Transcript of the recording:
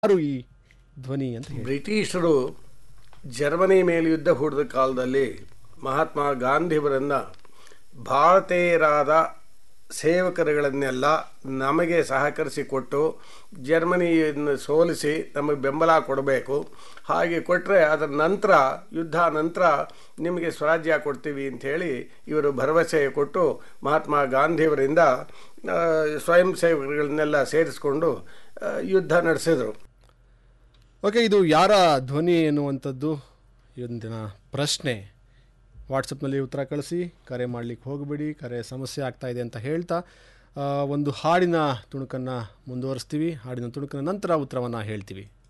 ಯಾರು ಈ ಧ್ವನಿ ಅಂತ ಹೇಳಿ ಬ್ರಿಟಿಷರು ಜರ್ಮನಿ ಮೇಲೆ ಯುದ್ಧ ಹೂಡಿದ ಕಾಲದಲ್ಲಿ ಮಹಾತ್ಮ ಗಾಂಧಿಯವರನ್ನು ಭಾರತೀಯರಾದ ಸೇವಕರುಗಳನ್ನೆಲ್ಲ ನಮಗೆ ಸಹಕರಿಸಿಕೊಟ್ಟು ಜರ್ಮನಿಯನ್ನು ಸೋಲಿಸಿ ನಮಗೆ ಬೆಂಬಲ ಕೊಡಬೇಕು ಹಾಗೆ ಕೊಟ್ಟರೆ ಅದರ ನಂತರ ಯುದ್ಧ ನಂತರ ನಿಮಗೆ ಸ್ವರಾಜ್ಯ ಕೊಡ್ತೀವಿ ಅಂಥೇಳಿ ಇವರು ಭರವಸೆ ಕೊಟ್ಟು ಮಹಾತ್ಮ ಗಾಂಧಿಯವರಿಂದ ಆ, ಸ್ವಯಂ ಸೇವಕರುಗಳನ್ನೆಲ್ಲ ಸೇರಿಸಿಕೊಂಡು ಆ, ಯುದ್ಧ ನಡೆಸಿದರು ಓಕೆ ಇದು ಯಾರ ಧ್ವನಿ ಎನ್ನುವಂಥದ್ದು ಇದೊಂದಿನ ಪ್ರಶ್ನೆ ವಾಟ್ಸಪ್ನಲ್ಲಿ ಉತ್ತರ ಕಳಿಸಿ ಕರೆ ಮಾಡಲಿಕ್ಕೆ ಹೋಗಬೇಡಿ ಕರೆ ಸಮಸ್ಯೆ ಆಗ್ತಾ ಇದೆ ಅಂತ ಹೇಳ್ತಾ ಆ, ಒಂದು ಹಾಡಿನ ತುಣುಕನ್ನು ಮುಂದುವರಿಸ್ತೀವಿ ಹಾಡಿನ ತುಣುಕಿನ ನಂತರ ಉತ್ತರವನ್ನು ಹೇಳ್ತೀವಿ